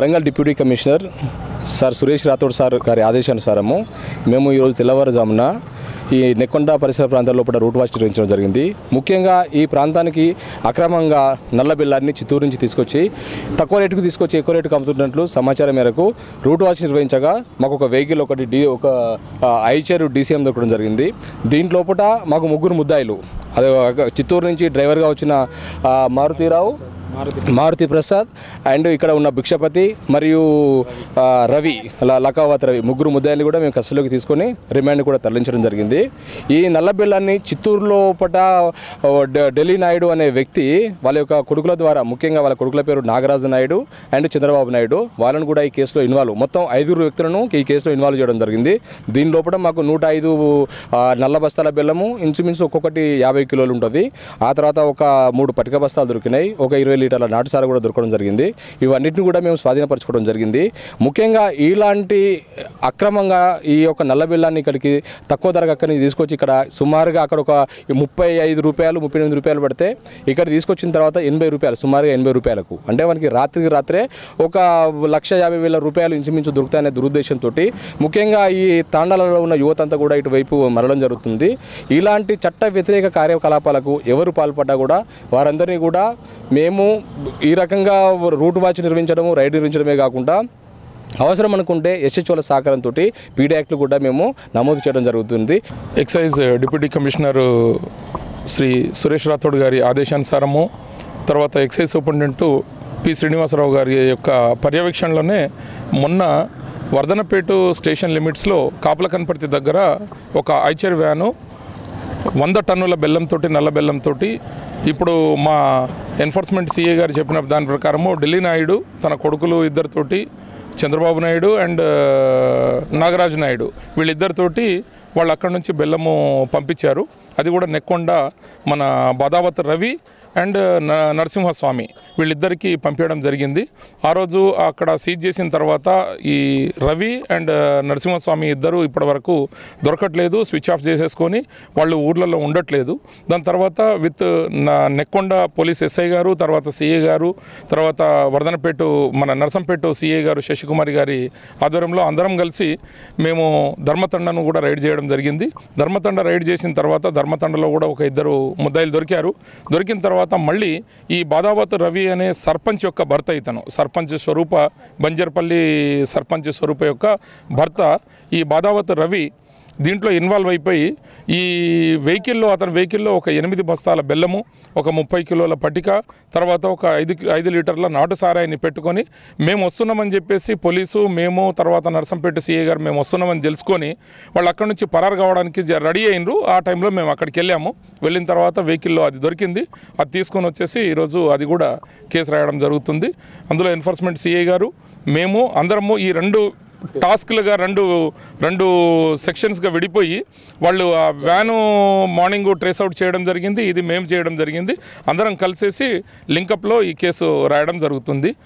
Warangal deputy commissioner sir Suresh Rathod sir గారి ఆదేశానుసారము మేము ఈరోజు తెల్లవారుజామున ఈ నెక్కొండ పరిసర ప్రాంతాల లోపల రూట్ వాచ్ నిర్వహించడం జరిగింది ముఖ్యంగా ఈ ప్రాంతానికి అక్రమంగా నల్ల బెల్లాన్ని చిత్తూరు నుంచి తీసుకొచ్చి తక్కువ రేటుకు తీసుకొచ్చి ఎక్కువ రేటుకు అమ్ముతున్నట్లు సమాచారం మేరకు రూట్ వాచ్ నిర్వహించగా మాకు ఒక వెహికల్ ఒకటి డి ఒక ఆ, ఐచర్ డీసీఎం దొరకడం జరిగింది దీంట్లోపట మాకు ముగ్గురు ముద్దాయిలు అదే ఒక చిత్తూరు నుంచి డ్రైవర్గా వచ్చిన ఆ, మారుతీరావు మారుతి ప్రసాద్ అండ్ ఇక్కడ ఉన్న భిక్షపతి మరియు ఆ, రవి ల- లకావత్ రవి ముగ్గురు ముద్దాయిల్ని కూడా మేము కస్టడీలోకి తీసుకొని రిమాండ్ కూడా తరలించడం జరిగింది ఈ నల్ల బిల్లాన్ని చిత్తూరులో పట ఓ, డ- ఢిల్లీ నాయుడు అనే వ్యక్తి వాళ్ళ యొక్క కొడుకుల ద్వారా ముఖ్యంగా వాళ్ళ కొడుకుల పేరు నాగరాజు నాయుడు అండ్ చంద్రబాబు నాయుడు వాళ్ళని కూడా ఈ కేసులో ఇన్వాల్వ్ మొత్తం ఐదుగురు వ్యక్తులను ఈ కేసులో ఇన్వాల్వ్ చేయడం జరిగింది దీని లోపల మాకు నూట ఐదు ఆ, నల్ల బస్తాల బెల్లము ఇంచుమించు ఒక్కొక్కటి యాభై కిలోలు ఉంటుంది ఆ తర్వాత ఒక మూడు పటిక బస్తాలు దొరికినాయి ఒక ఇరవై లీటర్ల నాటుసార కూడా దొరకడం జరిగింది ఇవన్నిటిని కూడా మేము స్వాధీనపరచుకోవడం జరిగింది ముఖ్యంగా ఇలాంటి అక్రమంగా ఈ యొక్క నల్ల బెల్లాన్ని ఇక్కడికి తక్కువ ధరకు అక్కడికి తీసుకొచ్చి ఇక్కడ సుమారుగా అక్కడ ఒక ముప్పై ఐదు రూపాయలు ముప్పై ఎనిమిది రూపాయలు పడితే ఇక్కడ తీసుకొచ్చిన తర్వాత ఎనభై రూపాయలు సుమారుగా ఎనభై రూపాయలకు అంటే మనకి రాత్రికి రాత్రే ఒక లక్ష యాభై వేల రూపాయలు ఇంచుమించు దొరుకుతాయనే దురుద్దేశంతో ముఖ్యంగా ఈ తాండాలలో ఉన్న యువత అంతా కూడా ఇటువైపు మరలడం జరుగుతుంది ఇలాంటి చట్ట వ్యతిరేక కార్యకలాపాలకు ఎవరు పాల్పడ్డా కూడా వారందరినీ కూడా మేము ఈ రకంగా రూట్ వాచ్ నిర్వహించడము రైడ్ నిర్వహించడమే కాకుండా అవసరం అనుకుంటే ఎస్హెచ్ఓల సహకారంతో పీడీ యాక్ట్లు కూడా మేము నమోదు చేయడం జరుగుతుంది excise deputy commissioner Shri Suresh Rathod గారి ఆదేశానుసారము తర్వాత ఎక్సైజ్ సూపరింటెండెంట్ పి శ్రీనివాసరావు గారి యొక్క పర్యవేక్షణలోనే మొన్న వర్ధనపేట స్టేషన్ లిమిట్స్లో కాపుల కనపర్తి దగ్గర ఒక ఐచర్ వ్యాను వంద టన్నుల బెల్లంతో నల్ల బెల్లంతో ఇప్పుడు మా ఎన్ఫోర్స్మెంట్ సిఏ గారు చెప్పిన దాని ప్రకారము ఢిల్లీ నాయుడు తన కొడుకులు ఇద్దరితోటి చంద్రబాబు నాయుడు అండ్ నాగరాజు నాయుడు వీళ్ళిద్దరితోటి వాళ్ళు అక్కడి నుంచి బెల్లము పంపించారు అది కూడా నెక్కొండ మన బాదావత్ రవి అండ్ న- నరసింహస్వామి వీళ్ళిద్దరికీ పంపించడం జరిగింది ఆ రోజు అక్కడ సీజ్ చేసిన తర్వాత ఈ రవి అండ్ నరసింహస్వామి ఇద్దరు ఇప్పటి వరకు దొరకట్లేదు స్విచ్ ఆఫ్ చేసేసుకొని వాళ్ళు ఊర్లలో ఉండట్లేదు దాని తర్వాత విత్ నా నెక్కొండ పోలీస్ ఎస్ఐ గారు తర్వాత సిఏ గారు తర్వాత వర్ధనపేట మన నరసంపేట సిఏ గారు శశికుమారి గారి ఆధ్వర్యంలో అందరం కలిసి మేము ధర్మతండను కూడా రైడ్ చేయడం జరిగింది ధర్మతండ రైడ్ చేసిన తర్వాత ధర్మతండలో కూడా ఒక ఇద్దరు ముద్దాయిలు దొరికారు దొరికిన తర్వాత మళ్ళీ ఈ బాదావత్ రవి అనే సర్పంచ్ యొక్క భర్త ఇతను సర్పంచ్ స్వరూప బంజర్పల్లి సర్పంచ్ స్వరూప యొక్క భర్త ఈ బాదావత్ రవి దీంట్లో ఇన్వాల్వ్ అయిపోయి ఈ వెహికల్లో అతని వెహికల్లో ఒక ఎనిమిది బస్తాల బెల్లము ఒక ముప్పై కిలోల పటిక తర్వాత ఒక ఐదు కి- ఐదు లీటర్ల నాటు సారాయిని పెట్టుకొని మేము వస్తున్నామని చెప్పేసి పోలీసు మేము తర్వాత నరసంపేట సీఏ గారు మేము వస్తున్నామని తెలుసుకొని వాళ్ళు అక్కడి నుంచి పరారు కావడానికి జ- రెడీ అయినరు ఆ టైంలో మేము అక్కడికి వెళ్ళాము వెళ్ళిన తర్వాత వెహికల్లో అది దొరికింది అది తీసుకొని వచ్చేసి ఈరోజు అది కూడా కేసు రాయడం జరుగుతుంది అందులో ఎన్ఫోర్స్మెంట్ సిఐ గారు మేము అందరము ఈ రెండు టాస్క్లుగా రెండు రెండు సెక్షన్స్గా విడిపోయి వాళ్ళు ఆ వ్యాను మార్నింగ్ ట్రేస్ అవుట్ చేయడం జరిగింది ఇది మేము చేయడం జరిగింది అందరం కలిసేసి లింకప్లో ఈ కేసు రాయడం జరుగుతుంది